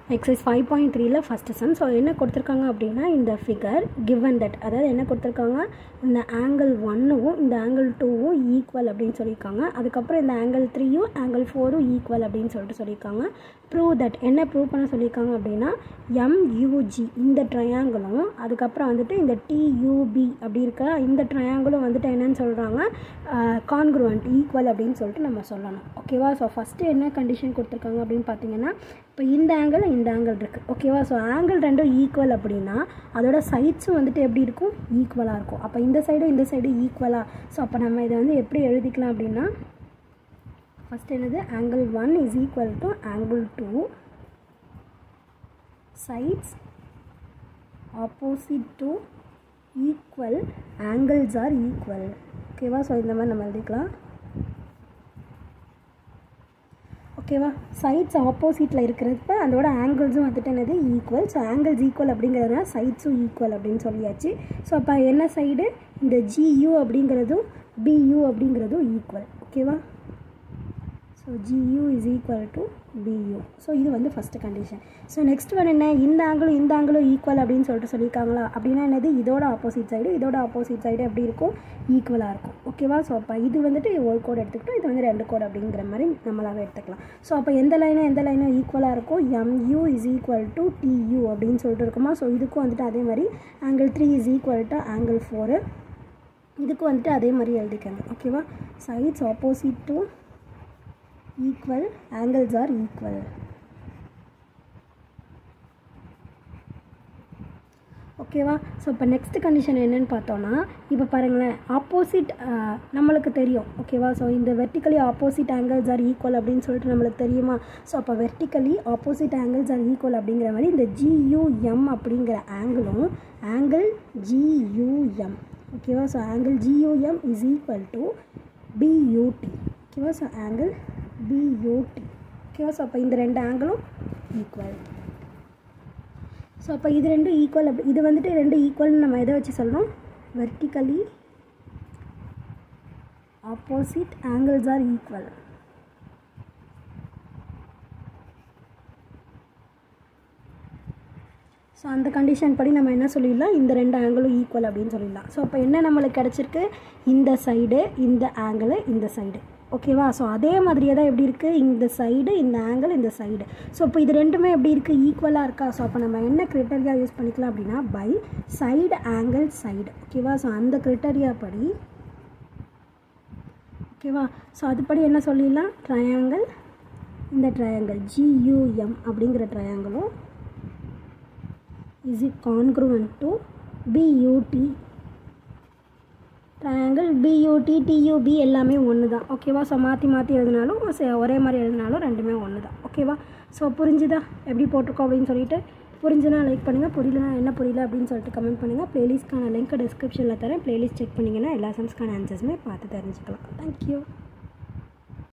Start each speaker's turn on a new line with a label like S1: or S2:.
S1: exercise five point த்ரீல first sum so என்ன கொடுத்துருக்காங்க அப்படின்னா இந்த ஃபிகர் கிவன் தட் அதாவது என்ன கொடுத்துருக்காங்க இந்த ஆங்கிள் ஒன்னும் இந்த ஆங்கிள் டூவும் ஈக்குவல் அப்படின்னு சொல்லியிருக்காங்க அதுக்கப்புறம் இந்த ஆங்கிள் த்ரீயும் ஆங்கிள் ஃபோரும் ஈக்குவல் அப்படின்னு சொல்லிட்டு சொல்லியிருக்காங்க ப்ரூவ் தட் என்ன ப்ரூவ் பண்ண சொல்லியிருக்காங்க அப்படின்னா எம்யூஜி இந்த ட்ரையாங்கிளும் அதுக்கப்புறம் வந்துட்டு இந்த டியூபி அப்படி இருக்க இந்த ட்ரையாங்கிளும் வந்துட்டு என்னன்னு சொல்கிறாங்க கான்க்ருவன்ட் ஈக்குவல் அப்படின்னு சொல்லிட்டு நம்ம சொல்லணும் ஓகேவா ஸோ ஃபஸ்ட்டு என்ன கண்டிஷன் கொடுத்துருக்காங்க அப்படின்னு பார்த்தீங்கன்னா இப்போ இந்த ஆங்கிள் இந்த ஆங்கிள் இருக்குது ஓகேவா ஸோ ஆங்கிள் ரெண்டும் ஈக்குவல் அப்படின்னா அதோட சைட்ஸும் வந்துட்டு எப்படி இருக்கும் ஈக்குவலாக இருக்கும் அப்போ இந்த சைடும் இந்த சைடு ஈக்குவலாக ஸோ அப்போ நம்ம இதை வந்து எப்படி எழுதிக்கலாம் அப்படின்னா ஃபஸ்ட் என்னது angle one is equal to angle two sides opposite to equal angles are equal ஓகேவா ஸோ இந்த மாதிரி நம்ம எழுதிக்கலாம் ஓகேவா சைட்ஸ் ஆப்போசிட்டில் இருக்கிறப்ப அதோட ஆங்கிள்ஸும் வந்துட்டு என்னது ஈக்குவல் ஸோ ஆங்கிள்ஸ் ஈக்குவல் அப்படிங்கிறதுனால சைட்ஸும் ஈக்குவல் அப்படின்னு சொல்லியாச்சு ஸோ அப்போ என்ன சைடு இந்த ஜியூ அப்படிங்கிறதும் பியூ அப்படிங்கிறதும் ஈக்குவல் ஓகேவா so G U is equal to P U so இது வந்து first condition so next one என்ன இந்த ஆங்கிளும் இந்த ஆங்கிளும் ஈக்குவல் அப்படின்னு சொல்லிட்டு சொல்லியிருக்காங்களா அப்படின்னா என்னது இதோட ஆப்போசிட் சைடு இதோட ஆப்போசிட் சைடு எப்படி இருக்கும் ஈக்குவலாக இருக்கும் ஓகேவா ஸோ அப்போ இது வந்துட்டு ஒரு கோடு எடுத்துக்கிட்டோம் இது வந்து ரெண்டு கோடு அப்படிங்கிற மாதிரி நம்மளாவே எடுத்துக்கலாம் ஸோ அப்போ எந்த லைனும் எந்த லைனும் ஈக்குவலாக இருக்கும் M U is equal to D U அப்படின்னு சொல்லிட்டு இருக்குமா ஸோ இதுக்கும் வந்துட்டு அதே மாதிரி angle three is equal to angle four இதுக்கும் வந்துட்டு அதே மாதிரி எழுதிக்கங்க ஓகேவா sides opposite to equal angles are equal ஓகேவா ஸோ இப்போ நெக்ஸ்ட் கண்டிஷன் என்னன்னு பார்த்தோன்னா இப்போ பாருங்களேன் ஆப்போசிட் நம்மளுக்கு தெரியும் ஓகேவா ஸோ இந்த vertically opposite angles are equal அப்படின்னு சொல்லிட்டு நம்மளுக்கு தெரியுமா ஸோ அப்போ vertically opposite angles are equal அப்படிங்கிற மாதிரி இந்த ஜியூஎம் அப்படிங்கிற ஆங்கிளும் ஆங்கிள் ஜியூஎம் ஓகேவா so angle G U M is equal to P U D ஓகேவா ஸோ ஆங்கிள் பியூடி ஓகேவா ஸோ அப்போ இந்த ரெண்டு ஆங்கிளும் ஈக்குவல் ஸோ அப்போ இது ரெண்டும் ஈக்குவல் அப்படி இது வந்துட்டு ரெண்டு ஈக்குவல்னு நம்ம எதை வச்சு சொல்கிறோம் vertically opposite angles are equal so அந்த கண்டிஷன் படி நம்ம என்ன சொல்லிடலாம் இந்த ரெண்டு ஆங்கிளும் ஈக்குவல் அப்படின்னு சொல்லிடலாம் ஸோ அப்போ என்ன நம்மளுக்கு கிடச்சிருக்கு இந்த சைடு இந்த ஆங்கிள் இந்த சைடு ஓகேவா ஸோ அதே மாதிரியே தான் எப்படி இருக்குது இந்த சைடு இந்த ஆங்கிள் இந்த சைடு ஸோ இப்போ இது ரெண்டுமே எப்படி இருக்குது ஈக்குவலாக இருக்கா ஸோ அப்போ நம்ம என்ன க்ரிட்டரியா யூஸ் பண்ணிக்கலாம் அப்படின்னா பை சைடு ஆங்கிள் சைடு ஓகேவா ஸோ அந்த க்ரிட்டரியா படி ஓகேவா ஸோ அதுபடி என்ன சொல்லிடலாம் ட்ரையாங்கிள் இந்த ட்ரையாங்கிள் ஜியூஎம் அப்படிங்கிற ட்ரையாங்கிளும் is it congruent to P U D triangle P U D D U P எல்லாமே ஒன்று தான் ஓகேவா ஸோ மாற்றி மாற்றி எழுதினாலும் ஒரே மாதிரி எழுதினாலும் ரெண்டுமே ஒன்று தான் ஓகேவா ஸோ புரிஞ்சுதா எப்படி போட்டிருக்கோம் அப்படின்னு சொல்லிட்டு புரிஞ்சுனா லைக் பண்ணுங்கள் புரியலனா என்ன புரியல அப்படின்னு சொல்லிட்டு கமெண்ட் பண்ணுங்கள் ப்ளேலிஸ்ட்க்கான லிங்க் டிஸ்கிரிப்ஷனில் தரேன் ப்ளேலிஸ்ட் செக் பண்ணிங்கன்னா எல்லா சம்ஸ்க்கான ஆன்சர்ஸுமே பார்த்து தெரிஞ்சுக்கலாம் தேங்க்யூ